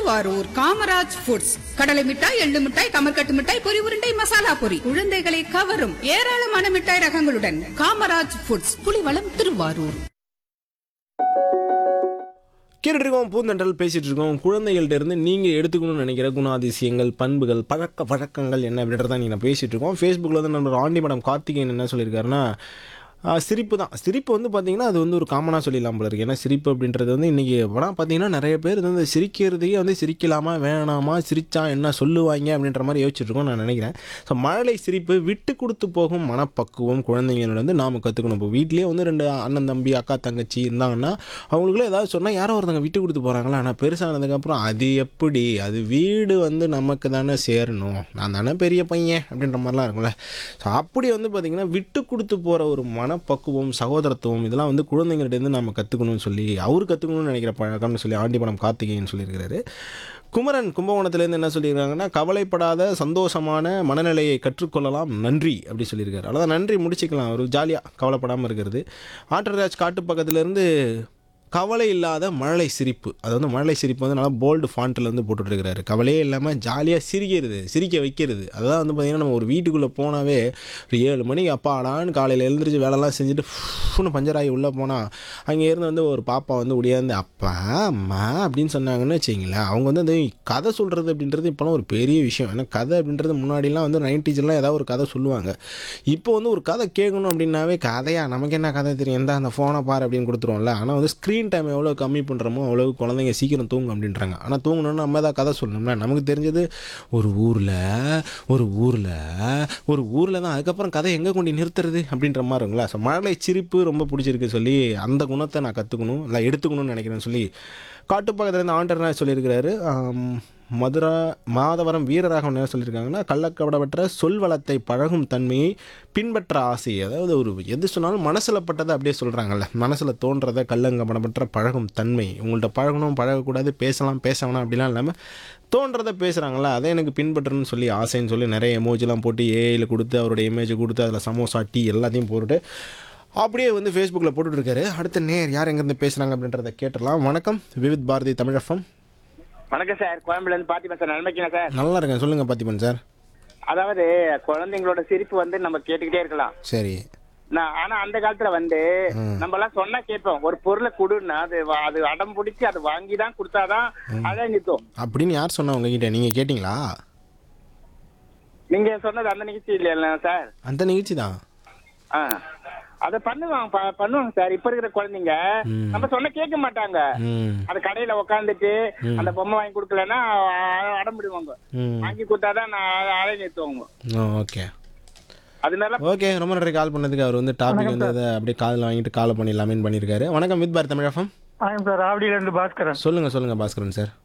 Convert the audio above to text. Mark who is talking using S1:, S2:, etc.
S1: Thiruvarur Kamaraj foods கடலை மிட்டாய் எள்ளு மிட்டாய் கமர்கட்டு மிட்டாய் பொரி உருண்டை மசாலா பொரி குழந்தைகளை கவரும் ஏராளமான மிட்டாய் ரகங்களுடன் காமராஜ் ஃபுட்ஸ் புலிவளம் திருவாரூர்
S2: கேட்டுட்டு இருக்கோம் பூந்தண்டல் பேசிட்டு இருக்கோம் குழந்தைகள்ட்ட இருந்து நீங்கள் எடுத்துக்கணும்னு நினைக்கிற குணாதிசயங்கள் பண்புகள் பழக்க வழக்கங்கள் என்ன அப்படின்றத நீங்கள் பேசிட்டு இருக்கோம் ஃபேஸ்புக்கில் வந்து நம்ம ஆண்டி மேடம் கார்த்திகேயன் என்ன சொல்லியிருக்காருன்னா ஆ, சிரிப்பு தான் சிரிப்பு வந்து பார்த்தீங்கன்னா அது வந்து ஒரு காமனாக சொல்லிடலாம் போல இருக்கு ஏன்னா சிரிப்பு அப்படின்றது வந்து இன்றைக்கி படம் பார்த்தீங்கன்னா நிறைய பேர் வந்து சிரிக்கிறதையே வந்து சிரிக்கலாமா வேணாமா சிரிச்சா என்ன சொல்லுவாங்க அப்படின்ற மாதிரி யோசிச்சுட்டு இருக்கோம் நான் நினைக்கிறேன் ஸோ மழலை சிரிப்பு விட்டு கொடுத்து போகும் மனப்பக்குவம் குழந்தைங்களோட வந்து நாம் கற்றுக்கணும் இப்போ வீட்லேயே வந்து ரெண்டு அண்ணன் தம்பி அக்கா தங்கச்சி இருந்தாங்கன்னா அவங்களுக்குள்ள ஏதாவது சொன்னால் யாரோ ஒருத்தங்க விட்டு கொடுத்து போகிறாங்களா ஆனால் பெருசானதுக்கப்புறம் அது எப்படி அது வீடு வந்து நமக்கு தானே சேரணும் நான் தானே பெரிய பையன் அப்படின்ற மாதிரிலாம் இருக்கும்ல ஸோ அப்படி வந்து பார்த்திங்கன்னா விட்டு கொடுத்து போகிற ஒரு மனப்பக்குவம் சகோதரத்துவம் இதெல்லாம் வந்து குழந்தைங்கள்ட்டேருந்து நம்ம கற்றுக்கணும்னு சொல்லி அவர் கற்றுக்கணும்னு நினைக்கிற பழக்கம்னு சொல்லி ஆண்டிபடம் கார்த்திகேயன் சொல்லியிருக்கிறாரு குமரன் கும்பகோணத்துலேருந்து என்ன சொல்லியிருக்காங்கன்னா கவலைப்படாத சந்தோஷமான மனநிலையை கற்றுக்கொள்ளலாம் நன்றி அப்படி சொல்லியிருக்காரு அவ்வளோதான் நன்றி முடிச்சுக்கலாம் ஒரு ஜாலியாக கவலைப்படாமல் இருக்கிறது ஆட்டர்ராஜ் காட்டு பக்கத்துலேருந்து கவலை இல்லாத மழலை சிரிப்பு அது வந்து மழலை சிரிப்பு வந்து நல்லா போல்டு ஃபாண்ட்டில் வந்து போட்டுட்ருக்கிறாரு கவலையே இல்லாமல் ஜாலியாக சிரிக்கிறது சிரிக்க வைக்கிறது அதுதான் வந்து பார்த்திங்கன்னா நம்ம ஒரு வீட்டுக்குள்ளே போனாவே ஒரு ஏழு மணிக்கு அப்பாடான்னு காலையில் எழுந்திரிச்சு வேலைலாம் செஞ்சுட்டு ஃபுன்னு பஞ்சராகி உள்ளே போனால் அங்கே இருந்து வந்து ஒரு பாப்பா வந்து உடையாந்து அப்பா அம்மா அப்படின்னு சொன்னாங்கன்னு வச்சிங்களேன் அவங்க வந்து அந்த கதை சொல்கிறது அப்படின்றது இப்போலாம் ஒரு பெரிய விஷயம் ஏன்னா கதை அப்படின்றது முன்னாடிலாம் வந்து நைன்டிஸ்லாம் ஏதாவது ஒரு கதை சொல்லுவாங்க இப்போ வந்து ஒரு கதை கேட்கணும் அப்படின்னாவே கதையா நமக்கு என்ன கதை தெரியும் எந்த அந்த ஃபோனை பாரு அப்படின்னு கொடுத்துருவோம்ல ஆனால் வந்து ஸ்க்ரீன் டைம் எவ்வளோ கம்மி பண்ணுறோமோ அவ்வளோ குழந்தைங்க சீக்கிரம் தூங்கும் அப்படின்றாங்க ஆனால் தூங்கணும்னா நம்ம தான் கதை சொல்லணும்னா நமக்கு தெரிஞ்சது ஒரு ஊரில் ஒரு ஊரில் ஒரு ஊரில் தான் அதுக்கப்புறம் கதை எங்கே கொண்டு நிறுத்துறது அப்படின்ற மாதிரி இருக்குங்களா ஸோ மழலை சிரிப்பு ரொம்ப பிடிச்சிருக்கு சொல்லி அந்த குணத்தை நான் கற்றுக்கணும் இல்லை எடுத்துக்கணும்னு நினைக்கிறேன்னு சொல்லி காட்டுப்பக்கத்துலேருந்து ஆண்டர்னா சொல்லியிருக்கிறாரு ஆம், மதுரா மாதவரம் வீரராகவன் என்ன சொல்லியிருக்காங்கன்னா கள்ளக்கபடப்பட்ட சொல்வளத்தை பழகும் தன்மையை பின்பற்ற ஆசை அதாவது ஒரு எது சொன்னாலும் மனசில் பட்டதை அப்படியே சொல்கிறாங்கல்ல மனசில் தோன்றதை கள்ளங்கபடப்பட்ட பழகும் தன்மை உங்கள்கிட்ட பழகணும் பழகக்கூடாது பேசலாம் பேச வேணாம் அப்படிலாம் இல்லாமல் தோன்றதை பேசுகிறாங்களா அதை எனக்கு பின்பற்றணும்னு சொல்லி ஆசைன்னு சொல்லி நிறைய எமோஜிலாம் போட்டு ஏஐயில் கொடுத்து அவருடைய இமேஜ் கொடுத்து அதில் சமோசா டீ எல்லாத்தையும் போட்டுட்டு அப்படியே வந்து ஃபேஸ்புக்கில் போட்டுட்ருக்காரு அடுத்த நேர் யார் எங்கேருந்து பேசுகிறாங்க அப்படின்றத கேட்டுடலாம் வணக்கம் விவித் பாரதி தமிழஃபம்
S3: வணக்கம் சார் கோயம்புல இருந்து பாத்திமா சார் நன்மைக்குங்க சார்
S2: நல்லா இருக்கேன் சொல்லுங்கள் பார்த்திபன் சார்
S3: அதாவது குழந்தைங்களோட சிரிப்பு வந்து நம்ம கேட்டுக்கிட்டே இருக்கலாம்
S2: சரி
S3: நான் ஆனா அந்த காலத்துல வந்து நம்ம எல்லாம் சொன்னா கேட்போம் ஒரு பொருளை கொடுன்னா அது வா- அது அடம் பிடிச்சி அது வாங்கி தான் கொடுத்தாதான் அழ நிற்கும்
S2: அப்படின்னு யார் சொன்னா உங்ககிட்ட நீங்கள் கேட்டிங்களா
S3: நீங்க சொன்னது அந்த நிகழ்ச்சி இல்லையா சார்
S2: அந்த நிகழ்ச்சி தான்
S3: ஆ அத பண்ணுவாங்க ப- பண்ணுவாங்க சார் இப்ப இருக்கிற குழந்தைங்க நம்ம சொன்னா கேட்க மாட்டாங்க
S2: ம்
S3: அது கடையில உக்காந்துட்டு அந்த பொம்மை வாங்கி கொடுக்கலன்னா அ- அடம் பிடிவாங்க
S2: ம்
S3: வாங்கி கொடுத்தாதான் நான் அழ நிறுத்துவாங்க
S2: ஓகே
S3: அதனால
S2: ஓகே ரொம்ப நன்றி கால் பண்ணதுக்கு அவர் வந்து டாபிக் வந்து அதை அப்படியே காதில் வாங்கிட்டு கால் பண்ணிடலாமேன்னு பண்ணியிருக்காரு வணக்கம் வித் பாரத் தமிழகம்
S4: ஆயம் சார் ஆவடியில இருந்து பாஸ்கரன்
S2: சொல்லுங்கள் சொல்லுங்கள் பாஸ்கரன் சார்